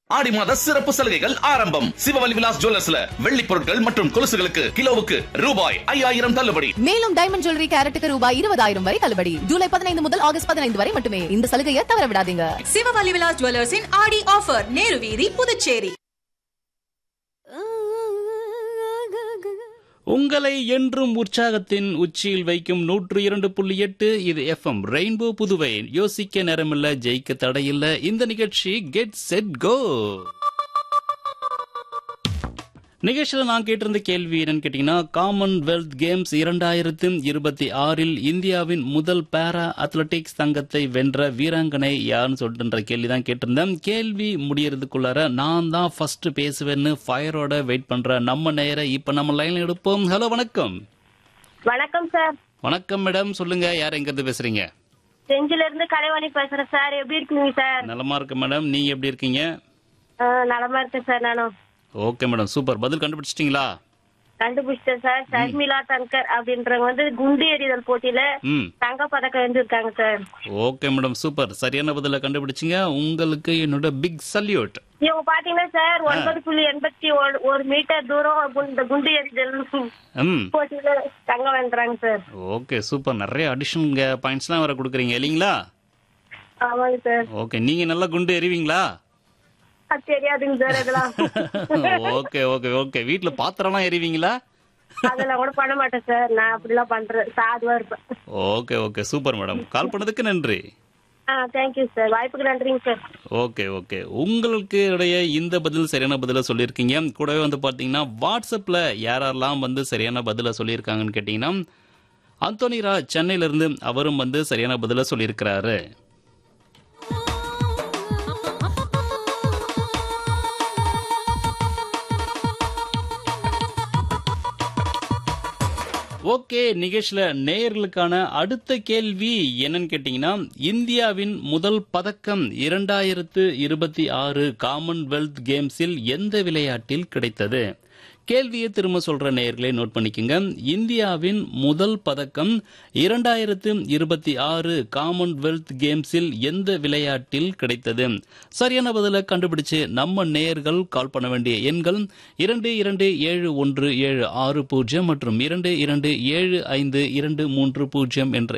ஆடி மாத சிறப்பு சலுகைகள் ஆரம்பம் சிவவலி விலாஸ் ஜுவல்லர்ஸ்ல வெள்ளி பொருட்கள் மற்றும் கொலுசுகளுக்கு கிலோவுக்கு ரூபாய் ஐயாயிரம் தள்ளுபடி மேலும் டைமண்ட் ஜுவல்லரி கேரட்டுக்கு ரூபாய் இருபதாயிரம் வரை தள்ளுபடி ஜூலை பதினைந்து முதல் ஆகஸ்ட் பதினைந்து வரை மட்டுமே இந்த சலுகையை தவற விடாதீங்க சிவவலி விலாஸ் ஜுவல்லர்ஸின் ஆடி ஆஃபர் நேரு வீதி புதுச்சேரி உங்களை என்றும் உற்சாகத்தின் உச்சியில் வைக்கும் நூற்று இரண்டு புள்ளி எட்டு இது எஃப்எம் ரெயின்போ புதுவை யோசிக்க நேரமில்ல ஜெயிக்க தடையில்ல இந்த நிகழ்ச்சி கெட் செட் கோ நிகழ்ச்சியில் நான் கேட்டிருந்த கேள்வி என்னன்னு கேட்டீங்கன்னா காமன்வெல்த் கேம்ஸ் இரண்டாயிரத்து இருபத்தி ஆறில் இந்தியாவின் முதல் பேரா அத்லெட்டிக்ஸ் தங்கத்தை வென்ற வீராங்கனை யாருன்னு சொல்லிட்டுன்ற கேள்வி தான் கேட்டிருந்தேன் கேள்வி முடியறதுக்குள்ளார நான் தான் ஃபர்ஸ்ட் பேசுவேன்னு ஃபயரோட வெயிட் பண்ற நம்ம நேர இப்ப நம்ம லைன்ல எடுப்போம் ஹலோ வணக்கம் வணக்கம் சார் வணக்கம் மேடம் சொல்லுங்க யார் எங்க இருந்து பேசுறீங்க செஞ்சில இருந்து கலைவாணி பேசுறேன் சார் எப்படி இருக்கீங்க சார் நலமா இருக்கு மேடம் நீங்க எப்படி இருக்கீங்க ஆ, நலமா இருக்கேன் சார் நானும் ஓகே மேடம் சூப்பர் பதில் கண்டுபிடிச்சிட்டீங்களா கண்டுபிடிச்சிட்டேன் சார் ஷர்மிளா தன்கர் அப்படின்றவங்க வந்து குண்டு எறிதல் போட்டியில ம் தங்க பதக்கம் வென்றிருக்காங்க சார் ஓகே மேடம் சூப்பர் சரியான பதில கண்டுபிடிச்சிங்க உங்களுக்கு என்னோட பிக் சல்யூட் இவங்க பாத்தீங்கன்னா சார் ஒன்பது புள்ளி எண்பத்தி ஒரு- ஒரு மீட்டர் தூரம் கு- இந்த குண்டு எறிதல் ம் போட்டியில தங்கம் வென்றாங்க சார் ஓகே சூப்பர் நிறைய அடிஷன் பாயிண்ட்ஸ்லாம் வேற கொடுக்குறீங்க இல்லைங்களா ஆமாங்க சார் ஓகே நீங்க நல்லா குண்டு எறிவீங்களா அது தெரியாதுங்க சார் இதெல்லாம் ஓகே ஓகே ஓகே வீட்ல பாத்திரம்லாம் எறிவீங்களா அதெல்லாம் கூட பண்ண மாட்டேன் சார் நான் அப்படிலாம் பண்றேன் சாதுவா இருப்பேன் okay okay super madam call பண்ணதுக்கு நன்றி ஆ தேங்க்யூ சார் வாய்ப்புக்கு நன்றிங்க சார் ஓகே ஓகே உங்களுக்கு இடைய இந்த பதில் சரியான பதில சொல்லியிருக்கீங்க கூடவே வந்து பார்த்தீங்கன்னா வாட்ஸ்அப்பில் யாரெல்லாம் வந்து சரியான பதில சொல்லியிருக்காங்கன்னு கேட்டிங்கன்னா அந்தோனி ராஜ் சென்னையிலேருந்து அவரும் வந்து சரியான பதில சொல்லியிருக்கிறாரு ஓகே நிகழ்ச்சியில நேயர்களுக்கான அடுத்த கேள்வி என்னன்னு கேட்டீங்கன்னா இந்தியாவின் முதல் பதக்கம் இரண்டாயிரத்து இருபத்தி ஆறு காமன்வெல்த் கேம்ஸில் எந்த விளையாட்டில் கிடைத்தது கேள்வியை திரும்ப சொல்ற நேயர்களை நோட் பண்ணிக்கோங்க இந்தியாவின் முதல் பதக்கம் இரண்டாயிரத்து இருபத்தி ஆறு காமன்வெல்த் கேம்ஸில் எந்த விளையாட்டில் கிடைத்தது சரியான பதிலை கண்டுபிடிச்சு நம்ம நேயர்கள் கால் பண்ண வேண்டிய எண்கள் இரண்டு இரண்டு ஏழு ஒன்று ஏழு ஆறு பூஜ்ஜியம் மற்றும் இரண்டு இரண்டு ஏழு ஐந்து இரண்டு மூன்று பூஜ்ஜியம் என்ற